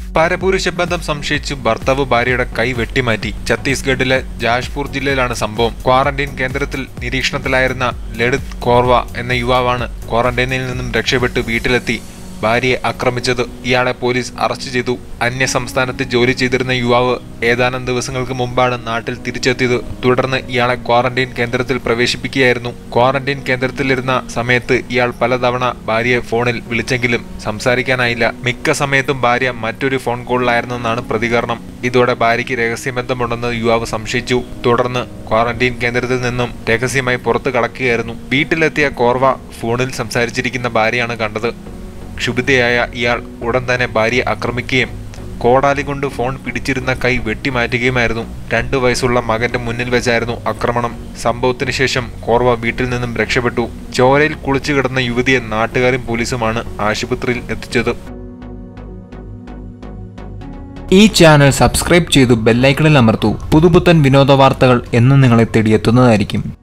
പരപുരുഷ ബന്ധം സംശയിച്ച് ഭർത്താവ് ഭാര്യയുടെ കൈ വെട്ടിമാറ്റി ഛത്തീസ്ഗഡിലെ ജാഷ്പൂർ ജില്ലയിലാണ് സംഭവം ക്വാറന്റൈൻ കേന്ദ്രത്തിൽ നിരീക്ഷണത്തിലായിരുന്ന ലളിത് കോർവ എന്ന യുവാവാണ് ക്വാറന്റൈനിൽ നിന്നും രക്ഷപ്പെട്ട് വീട്ടിലെത്തി ഭാര്യയെ ആക്രമിച്ചത് ഇയാളെ പോലീസ് അറസ്റ്റ് ചെയ്തു അന്യ സംസ്ഥാനത്ത് ജോലി ചെയ്തിരുന്ന യുവാവ് ഏതാനും ദിവസങ്ങൾക്ക് മുമ്പാണ് നാട്ടിൽ തിരിച്ചെത്തിയത് തുടർന്ന് ഇയാളെ ക്വാറന്റൈൻ കേന്ദ്രത്തിൽ പ്രവേശിപ്പിക്കുകയായിരുന്നു ക്വാറന്റൈൻ കേന്ദ്രത്തിലിരുന്ന സമയത്ത് ഇയാൾ പലതവണ ഭാര്യയെ ഫോണിൽ വിളിച്ചെങ്കിലും സംസാരിക്കാനായില്ല മിക്ക സമയത്തും ഭാര്യ മറ്റൊരു ഫോൺ കോളിലായിരുന്നെന്നാണ് പ്രതികരണം ഇതോടെ ഭാര്യയ്ക്ക് രഹസ്യബന്ധമുണ്ടെന്ന് യുവാവ് സംശയിച്ചു തുടർന്ന് ക്വാറന്റൈൻ കേന്ദ്രത്തിൽ നിന്നും രഹസ്യമായി പുറത്തു കടക്കുകയായിരുന്നു വീട്ടിലെത്തിയ കോർവ ഫോണിൽ സംസാരിച്ചിരിക്കുന്ന ഭാര്യയാണ് കണ്ടത് ക്ഷുഭിതയായ ഇയാൾ ഉടൻ തന്നെ ഭാര്യയെ ആക്രമിക്കുകയും കോടാലി കൊണ്ട് ഫോൺ പിടിച്ചിരുന്ന കൈ വെട്ടിമാറ്റുകയുമായിരുന്നു രണ്ടു വയസ്സുള്ള മകന്റെ മുന്നിൽ വെച്ചായിരുന്നു ആക്രമണം സംഭവത്തിന് ശേഷം കോർവ വീട്ടിൽ നിന്നും രക്ഷപ്പെട്ടു ചോരയിൽ കുളിച്ചു കിടന്ന യുവതിയെ നാട്ടുകാരും പോലീസുമാണ് ആശുപത്രിയിൽ എത്തിച്ചത് ഈ ചാനൽ സബ്സ്ക്രൈബ് ചെയ്തു ബെല്ലൈക്കണിൽ അമർത്തൂ പുതുപുത്തൻ വിനോദ വാർത്തകൾ എന്ന് നിങ്ങളെ തേടിയെത്തുന്നതായിരിക്കും